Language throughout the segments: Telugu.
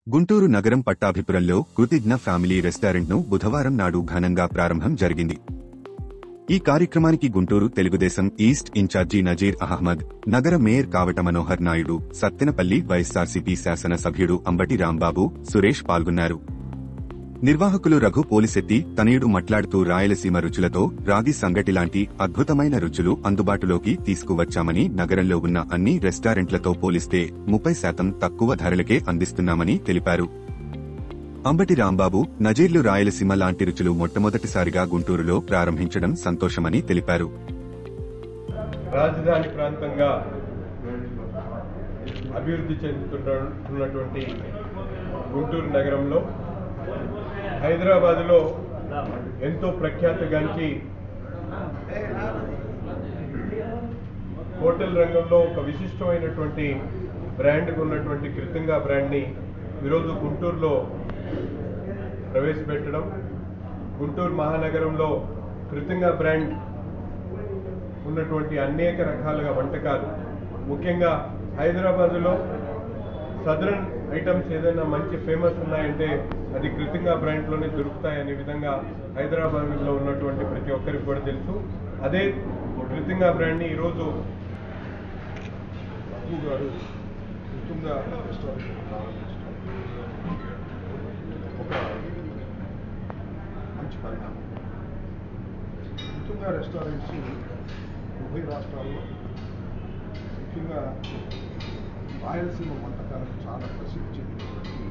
గుంటూరు నగరం పట్టాభిపురంలో కృతిజ్ఞ ఫ్యామిలీ రెస్టారెంట్ను బుధవారం నాడు ఘనంగా ప్రారంభం జరిగింది ఈ కార్యక్రమానికి గుంటూరు తెలుగుదేశం ఈస్ట్ ఇన్ఛార్జి నజీర్ అహ్మద్ నగర మేయర్ కావట మనోహర్ నాయుడు సత్తెనపల్లి వైఎస్ఆర్సీపీ శాసనసభ్యుడు అంబటి రాంబాబు సురేష్ పాల్గొన్నారు నిర్వాహకులు రఘు పోలిసెత్తి తనయుడు మాట్లాడుతూ రాయలసీమ రుచులతో రాగి సంగటి లాంటి అద్భుతమైన రుచులు అందుబాటులోకి తీసుకువచ్చామని నగరంలో ఉన్న అన్ని రెస్టారెంట్లతో పోలిస్తే ముప్పై శాతం తక్కువ ధరలకే అందిస్తున్నామని తెలిపారు అంబటి రాంబాబు నజీర్లు రాయలసీమ లాంటి రుచులు మొట్టమొదటిసారిగా గుంటూరులో ప్రారంభించడం సంతోషమని తెలిపారు రాజధాని ప్రాంతంగా అభివృద్ధి చెందుతున్నటువంటి గుంటూరు నగరంలో హైదరాబాదులో ఎంతో ప్రఖ్యాతిగాంచి హోటల్ రంగంలో ఒక విశిష్టమైనటువంటి బ్రాండ్ ఉన్నటువంటి కృతంగా బ్రాండ్ని ఈరోజు గుంటూరులో ప్రవేశపెట్టడం గుంటూరు మహానగరంలో కృతంగా బ్రాండ్ ఉన్నటువంటి అనేక రకాలుగా వంటకాలు ముఖ్యంగా హైదరాబాదులో సదరన్ ఐటమ్స్ ఏదైనా మంచి ఫేమస్ ఉన్నాయంటే అది కృతంగా బ్రాండ్లోనే దొరుకుతాయనే విధంగా హైదరాబాద్లో ఉన్నటువంటి ప్రతి ఒక్కరికి కూడా తెలుసు అదే కృతంగా బ్రాండ్ని ఈరోజు బాబు గారు కుటుంబ రెస్టారెంట్ ప్రారంభించడం ఒక మంచి పరిణామం కుటుంబ రెస్టారెంట్స్ ఉభయ రాష్ట్రాల్లో ముఖ్యంగా రాయలసీమ వంటకాలకు చాలా ప్రసిద్ధి చెందినటువంటి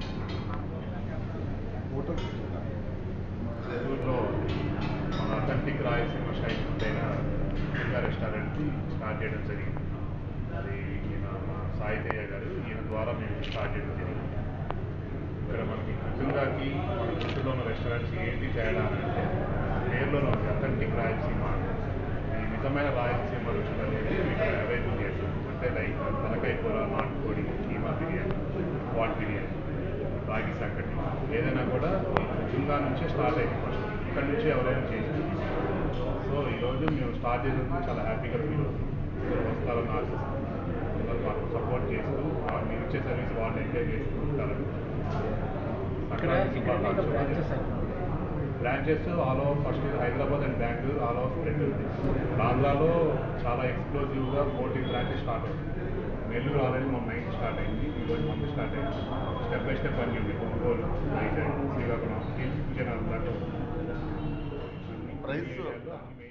హోటల్ కుటుంబ నెల్లూరులో మన అథెంటిక్ రాయలసీమ స్టైల్ ఫుడ్ అయిన ఇంకా రెస్టారెంట్ స్టార్ట్ చేయడం జరిగింది అది ఈయన మా సాయితయ్య గారు ఈయన ద్వారా మేము స్టార్ట్ చేయడం జరిగింది ఇక్కడ మనకి కృతంగాకి మన గుంటూరులో ఉన్న రెస్టారెంట్స్ ఏంటి తేడా అంటే పేర్లోనే ఉంది అథెంటిక్ రాయలసీమ ఈ నిజమైన రాయలసీమ రుచులు అనేది ఇక్కడ అవైలబుల్ చేస్తాం అంటే లైక్ తలకాయ కూర నాటుకోడి కీమా బిర్యానీ వాట్ బిర్యానీ రాగి సంకటి ఏదైనా కూడా కృతంగా నుంచే స్టార్ట్ అయింది ఫస్ట్ ఇక్కడ నుంచి ఎవరైనా చేసి సో ఈరోజు మేము స్టార్ట్ చేసినందుకు చాలా హ్యాపీగా ఫీల్ అవుతుంది అందరూ వస్తారని ఆశిస్తున్నాం అందరూ మాకు సపోర్ట్ చేస్తూ మా- మీరు ఇచ్చే సర్వీస్ వాళ్ళు ఎంజాయ్ చేస్తూ ఉంటారని సంక్రాంతి శుభాకాంక్షలు branches all over first Hyderabad and Bengaluru all over spread ఉంది ఆంధ్రాలో చాలా ఎక్స్క్లూజివ్గా ఫోర్టీన్ బ్రాంచెస్ స్టార్ట్ అవుతుంది నెల్లూరు ఆల్రెడీ మన నైన్త్ స్టార్ట్ అయింది ఈరోజు మంత్ స్టార్ట్ అయింది స్టెప్ బై స్టెప్ అన్ని ఉంది ఒంగోలు వైజాగ్ శ్రీకాకుళం విజయనగరం దాకా ప్రైస్ అన్ని